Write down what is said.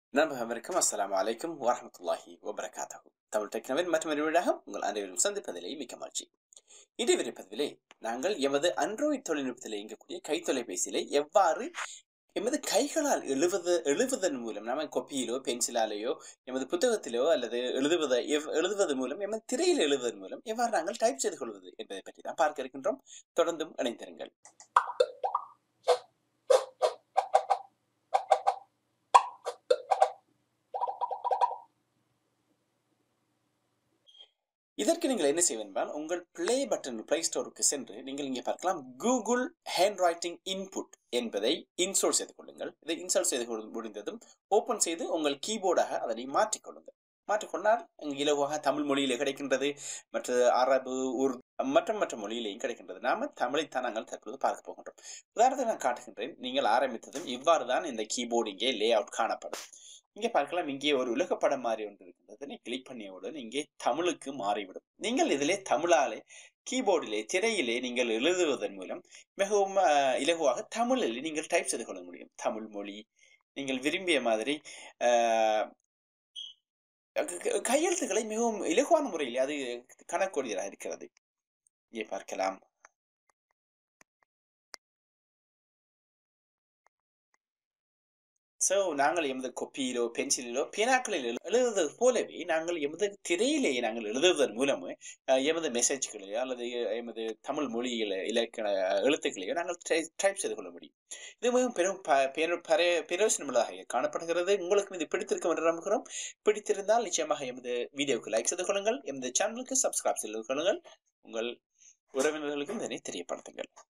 நண்பர்களுக்கும் அஸ்ஸலாமு அலைக்கும் வரஹ்மத்துல்லாஹி வபரகாத்தஹு தமிழ் டெக்னவின் மற்றொரு வீடாக உங்கள் அனைவரும் சந்திப்பதிலே மிக்க மகிழ்ச்சி இன்றைய விரைப்பதிலே நாங்கள் எமது அண்ட்ராய்ட் தொழில்நுட்பத்தில் இயங்கக்கூடிய கை தொலைபேசியிலே எவ்வாறு எமது கைகளால் எழுவது எழுவதன் மூலம் நாம கொப்பியிலோ பென்சிலாலேயோ எமது புத்தகத்திலோ அல்லது எழுதுவதை எவ் எழுதுவது மூலம் எமது திரையில் எழுதுவதன் மூலம் எவ்வாறு நாங்கள் டைப் செய்து கொள்வது என்பதை பற்றி தான் பார்க்க இருக்கின்றோம் தொடர்ந்தும் இணைந்திருங்கள் இதற்கு நீங்கள் என்ன செய்ய வேண்டால் உங்கள் பிளே பட்டன் பிளே ஸ்டோருக்கு சென்று நீங்கள் இங்கே பார்க்கலாம் கூகுள் ஹேண்ட் ரைட்டிங் இன்புட் என்பதை இன்ஸ்டால் செய்து கொள்ளுங்கள் இதை இன்ஸ்டால் செய்து கொள் முடிந்ததும் ஓப்பன் செய்து உங்கள் கீபோர்டாக அதனை மாற்றிக்கொள்ளுங்கள் மாற்றிக்கொண்டால் இங்கு இலகுவாக தமிழ் மொழியில கிடைக்கின்றது மற்ற அரபு உருது மற்ற மற்ற மொழியிலையும் கிடைக்கின்றது நாம தமிழைத்தான் நாங்கள் தற்போது பார்க்க போகின்றோம் உதாரணத்தை நான் காட்டுகின்றேன் நீங்கள் ஆரம்பித்ததும் இவ்வாறு தான் இந்த கீபோர்டு இங்கே லே அவுட் காணப்படும் இங்கே பார்க்கலாம் இங்கே ஒரு உலகப்படம் மாதிரி ஒன்று இருக்கின்றது கிளிக் பண்ணியவுடன் இங்கே தமிழுக்கு மாறிவிடும் நீங்கள் இதிலே தமிழாலே கீபோர்டிலே திரையிலே நீங்கள் எழுதுவதன் மூலம் மிகவும் அஹ், இலகுவாக தமிழில் நீங்கள் டைப் செய்து கொள்ள முடியும் தமிழ் மொழி நீங்கள் விரும்பிய மாதிரி அஹ், க- க- கையெழுத்துக்களை மிகவும் இலகுவான முறையில் அது கணக்கூடியதாக இருக்கிறது இங்கே பார்க்கலாம் ஸோ நாங்கள் எமது கொப்பியிலோ பென்சிலிலோ பேனாக்களில் எழு- எழுதுவது போலவே நாங்கள் எமது திரையிலேயே நாங்கள் எழுதுவதன் மூலம் அஹ், எமது மெசேஜ்களையோ அல்லது எமது தமிழ் மொழியில இலக்கண எழுத்துக்களையோ நாங்கள் டைப் செய்து கொள்ள முடியும் இது மிகவும் பெரும் ப- பெரு- பர- பிரயோசனமுள்ளதாக காணப்படுகிறது உங்களுக்கு இது பிடித்திருக்கும் என்று நம்புகிறோம் பிடித்திருந்தால் நிச்சயமாக எமது வீடியோவுக்கு லைக் செய்து கொள்ளுங்கள் எமது சேனலுக்கு சப்ஸ்கிரைப் செய்து கொள்ளுங்கள் உங்கள் உறவினர்களுக்கும் இதனை தெரியப்படுத்துங்கள்